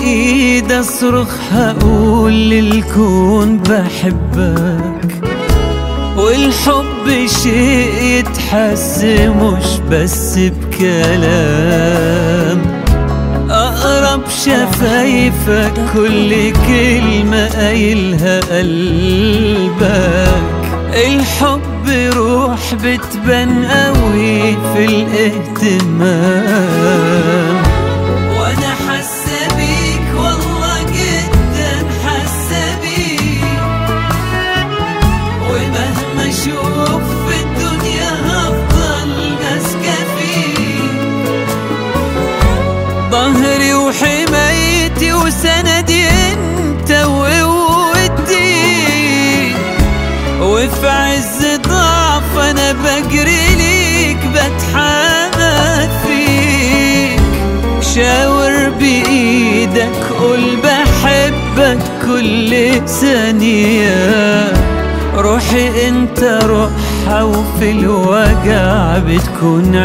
بإيدي أصرخ هقول للكون بحبك والحب شيء يتحس مش بس بكلام أقرب شفايفك كل كلمة قايلها قلبك الحب روح بتبان قوي في الاهتمام وانا حاسه بيك والله جدا حاسه بيك ومهما اشوف في الدنيا هفضل ماسكه فيك ظهري وحمايتي وسندي انت وقوتي وفي عز ضعف انا بجري ليك بتحمد فيك شاور بايدك قول بحبك كل ثانية روحي انت روحها وفي الوجع بتكون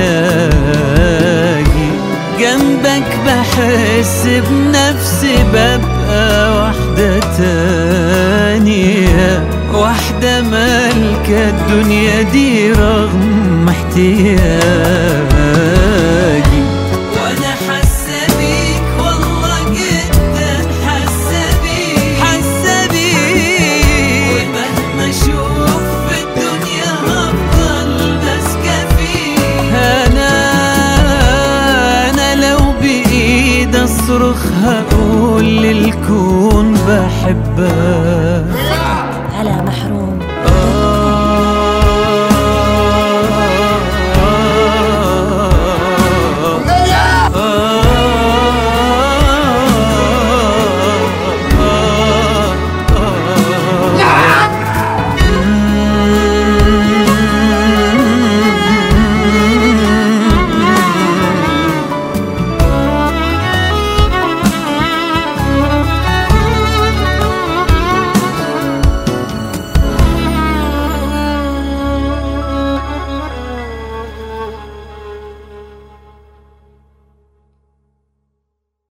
علاجي جنبك بحس بنفسي ببقى واحدة تانية واحدة مالكة الدنيا دي رغم احتياجي وانا حاسة بيك والله جدا حاسة بيك حاسة بيك ومهما اشوف في الدنيا هفضل ماسكة فيك انا انا لو بايدي اصرخ هقول للكون بحبك على محروم